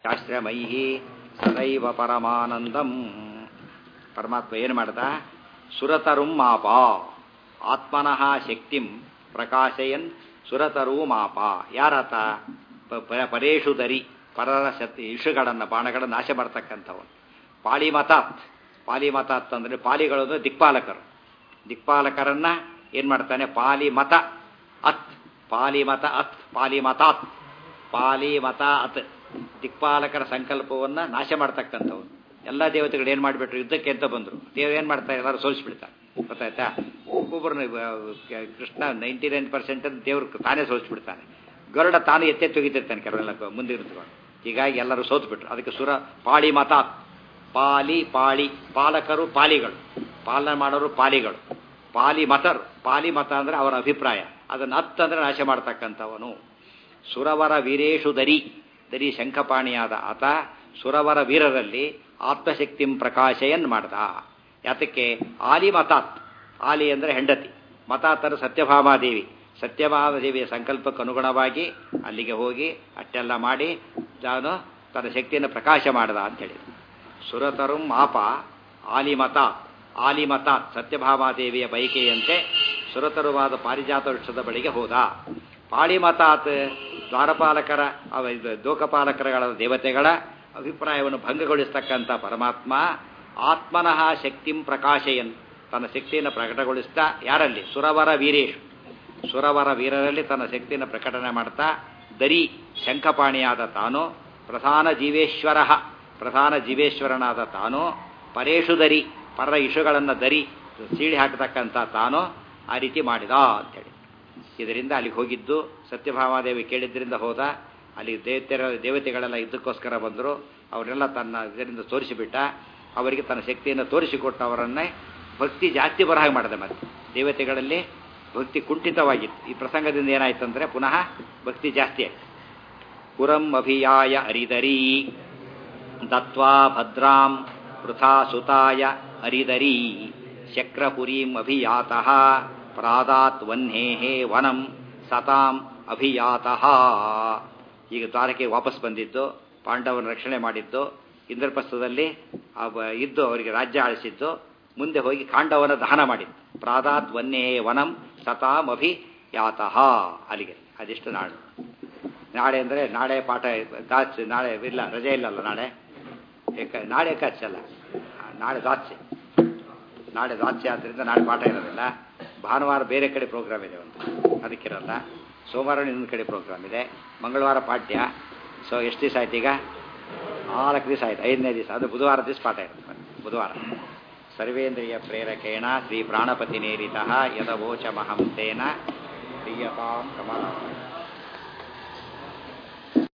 ಶಾಸ್ತ್ರಮೈ ಸದೈವ ಪರಮಾನಂದಂ ಪರಮಾತ್ಮ ಏನು ಮಾಡ್ದ ಸುರತರುಂ ಮಾಪ ಆತ್ಮನಃ ಶಕ್ತಿಂ ಪ್ರಕಾಶಯನ್ ಸುರತರೂ ಮಾಪ ಯಾರಾತ ಪ- ಪ- ಪರೇಶು ದರಿ ಪರರ ಶತ್ ಇಷುಗಳನ್ನು ಬಾಣಗಳನ್ನು ನಾಶ ಮಾಡ್ತಕ್ಕಂಥವನು ಪಾಳಿಮತಾತ್ ಪಾಲಿಮತಾತ್ ಅಂದರೆ ಪಾಲಿಗಳು ಅಂದ್ರೆ ದಿಕ್ಪಾಲಕರು ದಿಕ್ಪಾಲಕರನ್ನ ಏನ್ ಮಾಡ್ತಾನೆ ಪಾಲಿಮತ ಅತ್ ಪಾಲಿಮತ ಅತ್ ಪಾಲಿಮತಾತ್ ಪಾಲಿಮತ ಅತ್ ದಿಕ್ಪಾಲಕರ ಸಂಕಲ್ಪವನ್ನ ನಾಶ ಮಾಡ್ತಕ್ಕಂಥವ್ರು ಎಲ್ಲ ದೇವತೆಗಳು ಏನ್ ಮಾಡಿಬಿಟ್ರು ಯುದ್ಧಕ್ಕೆ ಅಂತ ಬಂದ್ರು ದೇವ್ರು ಏನ್ ಮಾಡ್ತಾರೆ ಎಲ್ಲರೂ ಸೋಲಿಸ್ಬಿಡ್ತಾರೆ ಗೊತ್ತಾಯ್ತಾ ಒಬ್ಬೊಬ್ಬರನ್ನ ಕೃಷ್ಣ ನೈಂಟಿ ನೈನ್ ಪರ್ಸೆಂಟ್ ದೇವ್ರು ತಾನೇ ಸೋಲಿಸ್ಬಿಡ್ತಾನೆ ಗರುಡ ತಾನು ಎತ್ತೆ ತೆಗಿತಿರ್ತಾನೆ ಕೆಲವೆಲ್ಲ ಮುಂದೆ ನಿಂತ್ಕೊಂಡು ಹೀಗಾಗಿ ಎಲ್ಲರೂ ಸೋತ್ಬಿಟ್ರು ಅದಕ್ಕೆ ಸುರ ಪಾಳಿ ಮತ ಪಾಲಿ ಪಾಳಿ ಪಾಲಕರು ಪಾಲಿಗಳು ಪಾಲನೆ ಮಾಡೋರು ಪಾಲಿಗಳು ಪಾಲಿ ಮತರು ಪಾಲಿ ಮತ ಅಂದ್ರೆ ಅವರ ಅಭಿಪ್ರಾಯ ಅದನ್ನ ಹತ್ತು ಅಂದ್ರೆ ನಾಶ ಮಾಡ್ತಕ್ಕಂಥವನು ಸುರವರ ವೀರೇಶು ದರಿ ದರಿ ಶಂಖಪಾಣಿಯಾದ ಆತ ಸುರವರ ವೀರರಲ್ಲಿ ಆತ್ಮಶಕ್ತಿಂ ಪ್ರಕಾಶಯನ್ ಮಾಡ್ದ ಯಾತಕ್ಕೆ ಆಲಿ ಮತಾತ್ ಆಲಿ ಅಂದ್ರೆ ಹೆಂಡತಿ ಮತಾತರು ಸತ್ಯಭಾಮಾದೇವಿ ಸತ್ಯಭಾಮಾದೇವಿಯ ಸಂಕಲ್ಪಕ್ಕೆ ಅನುಗುಣವಾಗಿ ಅಲ್ಲಿಗೆ ಹೋಗಿ ಅಷ್ಟೆಲ್ಲ ಮಾಡಿ ತಾನು ತನ್ನ ಶಕ್ತಿಯನ್ನು ಪ್ರಕಾಶ ಮಾಡ್ದ ಅಂತ ಹೇಳಿದ ಸುರತರುಂ ಮಾಪ ಆಲಿಮತ ಆಲಿಮತ ಸತ್ಯಭಾಮಾದೇವಿಯ ಬಯಕೆಯಂತೆ ಸುರತರುವಾದ ಪಾರಿಜಾತ ವೃಕ್ಷದ ಬಳಿಗೆ ಹೋದ ಪಾಳಿಮತಾತ್ ದ್ವಾರಪಾಲಕರ ಅವ ಇದು ಲೋಕಪಾಲಕರಗಳ ದೇವತೆಗಳ ಅಭಿಪ್ರಾಯವನ್ನು ಭಂಗಗೊಳಿಸ್ತಕ್ಕಂಥ ಪರಮಾತ್ಮ ಆತ್ಮನಃ ಶಕ್ತಿಂ ಪ್ರಕಾಶಯನ್ ತನ್ನ ಶಕ್ತಿಯನ್ನು ಪ್ರಕಟಗೊಳಿಸ್ತಾ ಯಾರಲ್ಲಿ ಸುರವರ ವೀರೇಶು ಸುರವರ ವೀರರಲ್ಲಿ ತನ್ನ ಶಕ್ತಿಯನ್ನು ಪ್ರಕಟಣೆ ಮಾಡ್ತಾ ದರಿ ಶಂಖಪಾಣಿಯಾದ ತಾನು ಪ್ರಧಾನ ಜೀವೇಶ್ವರ ಪ್ರಧಾನ ಜೀವೇಶ್ವರನಾದ ತಾನು ಪರೇಶು ದರಿ ಪರರ ಇಶುಗಳನ್ನು ದರಿ ಸೀಳಿ ಹಾಕತಕ್ಕಂಥ ತಾನು ಆ ರೀತಿ ಮಾಡಿದ ಅಂತೇಳಿ ಇದರಿಂದ ಅಲ್ಲಿಗೆ ಹೋಗಿದ್ದು ಸತ್ಯಭಾಮಾದೇವಿ ಕೇಳಿದ್ರಿಂದ ಹೋದ ಅಲ್ಲಿ ದೇವತೆರ ದೇವತೆಗಳೆಲ್ಲ ಯುದ್ಧಕ್ಕೋಸ್ಕರ ಬಂದರು ಅವರೆಲ್ಲ ತನ್ನ ಇದರಿಂದ ತೋರಿಸಿಬಿಟ್ಟ ಅವರಿಗೆ ತನ್ನ ಶಕ್ತಿಯನ್ನು ತೋರಿಸಿಕೊಟ್ಟು ಅವರನ್ನೇ ಭಕ್ತಿ ಜಾಸ್ತಿ ಬರ ಹಾಗೆ ಮಾಡಿದೆ ಮತ್ತೆ ದೇವತೆಗಳಲ್ಲಿ ಭಕ್ತಿ ಕುಂಠಿತವಾಗಿತ್ತು ಈ ಪ್ರಸಂಗದಿಂದ ಏನಾಯ್ತು ಅಂದರೆ ಪುನಃ ಭಕ್ತಿ ಜಾಸ್ತಿ ಆಯ್ತು ಪುರಂ ಅಭಿಯಾಯ ಅರಿದರಿ ದತ್ವಾ ಭದ್ರಾಂ ವೃಥಾ ಸುತಾಯ ಅರಿದರಿ ಶಕ್ರಪುರೀಂ ಅಭಿಯಾತಃ ಪ್ರಾದಾತ್ ವನ್ಹೇಹೇ ವನಂ ಸತಾಂ ಅಭಿಯಾತಃ ಈಗ ದ್ವಾರಕ್ಕೆ ವಾಪಸ್ ಬಂದಿದ್ದು ಪಾಂಡವನ ರಕ್ಷಣೆ ಮಾಡಿದ್ದು ಇಂದ್ರಪ್ರಸ್ಥದಲ್ಲಿ ಆ ಬ- ಇದ್ದು ಅವರಿಗೆ ರಾಜ್ಯ ಆಳಿಸಿದ್ದು ಮುಂದೆ ಹೋಗಿ ಕಾಂಡವನ ದಹನ ಮಾಡಿದ್ದು ಪ್ರಾದಾತ್ ವನ್ಯೇ ವನಂ ಸತಾಂ ಅಭಿಯಾತಃ ಅಲ್ಲಿಗೆ ಅದಿಷ್ಟು ನಾಡು ನಾಳೆ ಅಂದರೆ ನಾಳೆ ಪಾಠ ದಾಚ್ ನಾಳೆ ಇಲ್ಲ ರಜೆ ಇಲ್ಲಲ್ಲ ನಾಳೆ ಏಕ ನಾಳೆ ಏಕಾಚಲ್ಲ ನಾಳೆ ದಾಚೆ ನಾಳೆ ದಾಚೆ ಆದ್ದರಿಂದ ನಾಳೆ ಪಾಠ ಇರೋದಿಲ್ಲ ಭಾನುವಾರ ಬೇರೆ ಕಡೆ ಪ್ರೋಗ್ರಾಮ್ ಇದೆ ಒಂದು ಅದಕ್ಕಿರಲ್ಲ ಸೋಮವಾರ ಇನ್ನೊಂದು ಕಡೆ ಪ್ರೋಗ್ರಾಮ್ ಇದೆ ಮಂಗಳವಾರ ಪಾಠ್ಯ ಸೊ ಎಷ್ಟು ದಿವಸ ಆಯ್ತು ಈಗ ನಾಲ್ಕು ದಿವಸ ಆಯ್ತು ಐದನೇ ದಿವಸ ಅದು ಬುಧವಾರ ದಿವಸ ಪಾಠ ಇರುತ್ತೆ ಬುಧವಾರ ಸರ್ವೇಂದ್ರಿಯ ಪ್ರೇರಕೇಣ ಶ್ರೀ ಪ್ರಾಣಪತಿ ನೇರಿತ ಯದವೋಚಮಹಂತೇನ ಪ್ರಿಯತಾಂ ಕಮಲ